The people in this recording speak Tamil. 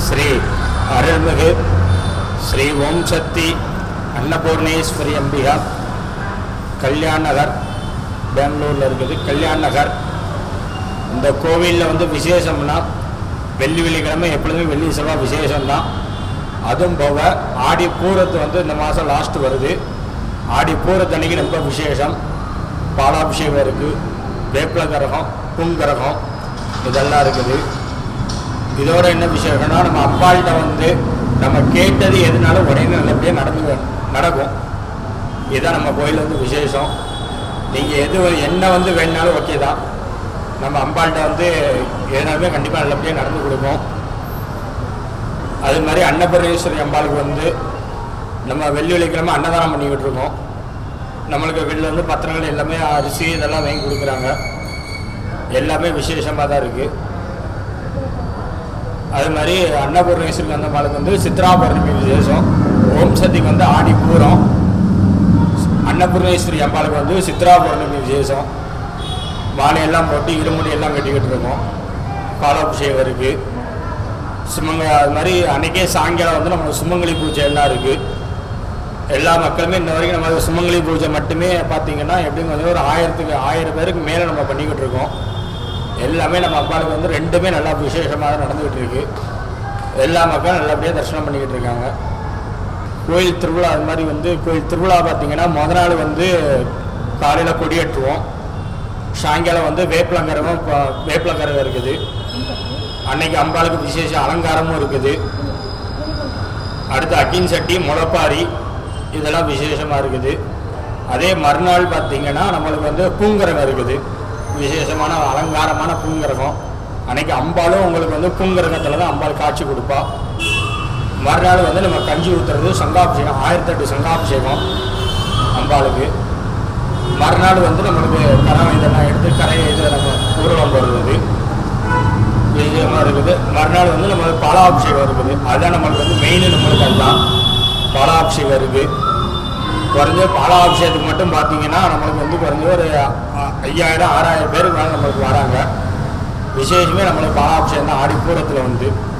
ஸ்ரீ அருள்மிகு ஸ்ரீ ஓம் சக்தி அன்னபூர்ணேஸ்வரி அம்பிகா கல்யாண் நகர் பெங்களூரில் இருக்குது கல்யாண் நகர் இந்த கோவிலில் வந்து விசேஷம்னா வெள்ளி வெள்ளிக்கிழமை எப்பொழுதுமே வெள்ளி செவ்வாய் விசேஷம்தான் அதுவும் போக ஆடி பூரத்து வந்து இந்த மாதம் லாஸ்ட் வருது ஆடி பூரத்து அன்னைக்கு ரொம்ப விசேஷம் பாலாபிஷேகம் இருக்குது வேப்பில கரகம் பூங்கரகம் இதெல்லாம் இருக்குது இதோட என்ன விசேஷம்னா நம்ம அப்பாள்கிட்ட வந்து நம்ம கேட்டது எதுனாலும் உடனே நல்லபடியாக நடந்து நடக்கும் இதுதான் நம்ம கோயில் வந்து விசேஷம் நீங்கள் எது என்ன வந்து வேணுனாலும் ஓகே தான் நம்ம அம்பாள்கிட்ட வந்து எதுனாலுமே கண்டிப்பாக நல்லபடியாக நடந்து கொடுக்கும் அது மாதிரி அன்னபூர்ணேஸ்வரி அம்பாளுக்கு வந்து நம்ம வெள்ளி வெள்ளிக்கிழமை அன்னதானம் பண்ணிக்கிட்டு இருக்கோம் நம்மளுக்கு வெளில வந்து பத்திரங்கள் எல்லாமே அரிசி இதெல்லாம் வாங்கி கொடுக்குறாங்க எல்லாமே விசேஷமாக தான் இருக்குது அது மாதிரி அன்னபூர்ணேஸ்வரி அந்த அம்பாளுக்கு வந்து சித்ரா பௌர்ணமி விசேஷம் ஓம் சக்திக்கு வந்து ஆடி பூரம் அன்னபூர்ணேஸ்வரி அம்பாளுக்கு வந்து சித்ரா பௌர்ணமி விசேஷம் மாலையெல்லாம் போட்டு இருமுடி எல்லாம் கட்டிக்கிட்டு இருக்கோம் பாலாபிஷேகம் இருக்குது சுமங்க அது மாதிரி அன்றைக்கே சாயங்காலம் வந்து நம்ம சுமங்கலி பூஜை எல்லாம் இருக்குது எல்லா மக்களுமே இன்ன வரைக்கும் நம்ம சுமங்கலி பூஜை மட்டுமே பார்த்தீங்கன்னா எப்படிங்க வந்து ஒரு ஆயிரத்துக்கு ஆயிரம் பேருக்கு மேலே நம்ம பண்ணிக்கிட்டு இருக்கோம் எல்லாமே நம்ம அம்பாளுக்கு வந்து ரெண்டுமே நல்லா விசேஷமாக தான் நடந்துக்கிட்டு இருக்கு எல்லா மக்களும் நல்லபடியாக தரிசனம் பண்ணிக்கிட்டு இருக்காங்க கோயில் திருவிழா அது மாதிரி வந்து கோயில் திருவிழா பார்த்தீங்கன்னா முத நாள் வந்து காலையில் கொடியேற்றுவோம் சாயங்காலம் வந்து வேப்பிலங்கரகம் ப- வேப்பிலங்கரகம் இருக்குது அன்னைக்கு அம்பாளுக்கு விசேஷ அலங்காரமும் இருக்குது அடுத்து அக்கின் சட்டி முளைப்பாரி இதெல்லாம் விசேஷமாக இருக்குது அதே மறுநாள் பார்த்தீங்கன்னா நம்மளுக்கு வந்து பூங்கரகம் இருக்குது விசேஷமான அலங்காரமான பூங்கரகம் அன்னைக்கு அம்பாலும் உங்களுக்கு வந்து பூங்கரகத்தில் தான் அம்பாள் காட்சி கொடுப்பா மறுநாள் வந்து நம்ம கஞ்சி ஊற்றுறது சங்காபிஷேகம் ஆயிரத்தெட்டு சங்காபிஷேகம் அம்பாளுக்கு மறுநாள் வந்து நம்மளுக்கு கரம் இதெல்லாம் எடுத்து கரையை இது நம்ம ஊர்வலம் போடுறது விஷயமா இருக்குது மறுநாள் வந்து நம்மளுக்கு பாலாபிஷேகம் இருக்குது அதுதான் நம்மளுக்கு வந்து மெயின் நம்மளுக்கு அதுதான் பாலாபிஷேகம் இருக்குது குறைஞ்ச பாலாபிஷேகத்துக்கு மட்டும் பார்த்தீங்கன்னா நம்மளுக்கு வந்து குறைஞ்ச ஒரு அ- ஐயாயிரம் ஆறாயிரம் பேருக்கு மேலே நம்மளுக்கு வராங்க விசேஷமே நம்மளுக்கு பாலாபிஷேகம் தான் ஆடி பூரத்தில் வந்து